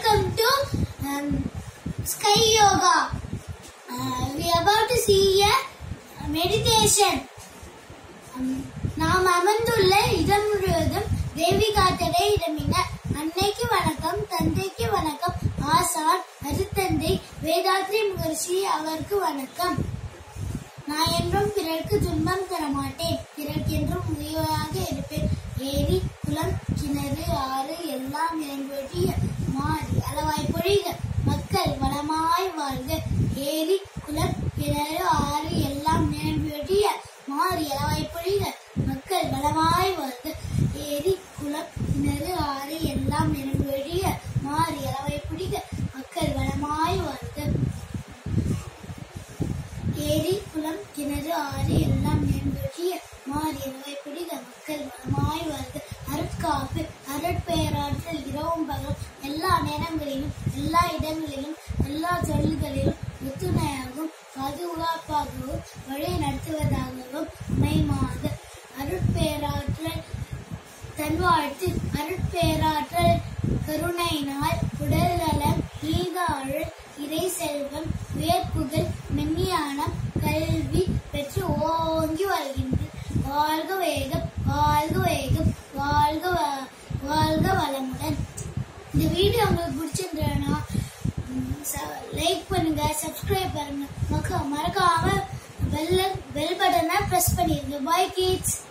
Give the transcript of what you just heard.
welcome to um, Sky Yoga. Uh, we are about to see a meditation. Um, நாம் அமர்ந்துள்ள இடம் முழுவதும் தேவி காத்தடை இடமின அன்னைக்கு வணக்கம் தந்தைக்கு வணக்கம் ஆசான் அருத்தந்தை வேதாத்ரி மகர்ஷி அவருக்கு வணக்கம் நான் என்றும் பிறருக்கு துன்பம் தர மாட்டேன் பிறருக்கு என்றும் உதவியாக இருப்பேன் ஏரி குளம் கிணறு ஆறு எல்லாம் நிரம்பிய மாறி அளவாய் பொழிக மக்கள் வளமாய் வாழ்க ஏரி குளம் கிணறு ஆறு எல்லாம் நிரம்பிய மாறி அளவாய் பொழிக மக்கள் வளமாய் வாழ்க ஏரி குளம் கிணறு ஆறு எல்லாம் நிரம்பிய மாறி அளவாய் பொழிக மக்கள் வளமாய் வாழ்க ஏரி குளம் கிணறு ஆறு எல்லாம் மேம்படிய மாறியவை பிடித மக்கள் வளமாய் வருது அருட்காப்பு அருட்பெயராற்றல் இரவும் பகலும் எல்லா நேரங்களிலும் எல்லா இடங்களிலும் எல்லா தொழில்களிலும் ஒத்துணையாகவும் பாதுகாப்பாகவும் வழி நடத்துவதாகவும் அமைமாக அருட்பெயராற்றல் தன்வாழ்த்து அருட்பேராற்றல் கருணையினால் உடல் நலம் ஈகாழ் இறை செல்வம் உயர்ப்புகள் மென்னியானம் கல்வி பெற்று ஓங்கி வருகின்றது வாழ்க வேகம் வாழ்க வேகம் வாழ்க வ- வாழ்க வளமுடன் இந்த வீடியோ உங்களுக்கு பிடிச்சிருந்ததுன்னா லைக் பண்ணுங்க சப்ஸ்கிரைப் பண்ணுங்க மக்க- மறக்காம பெல் பெல் பட்டனை பிரஸ் பண்ணிருங்க பாய் கிட்ஸ்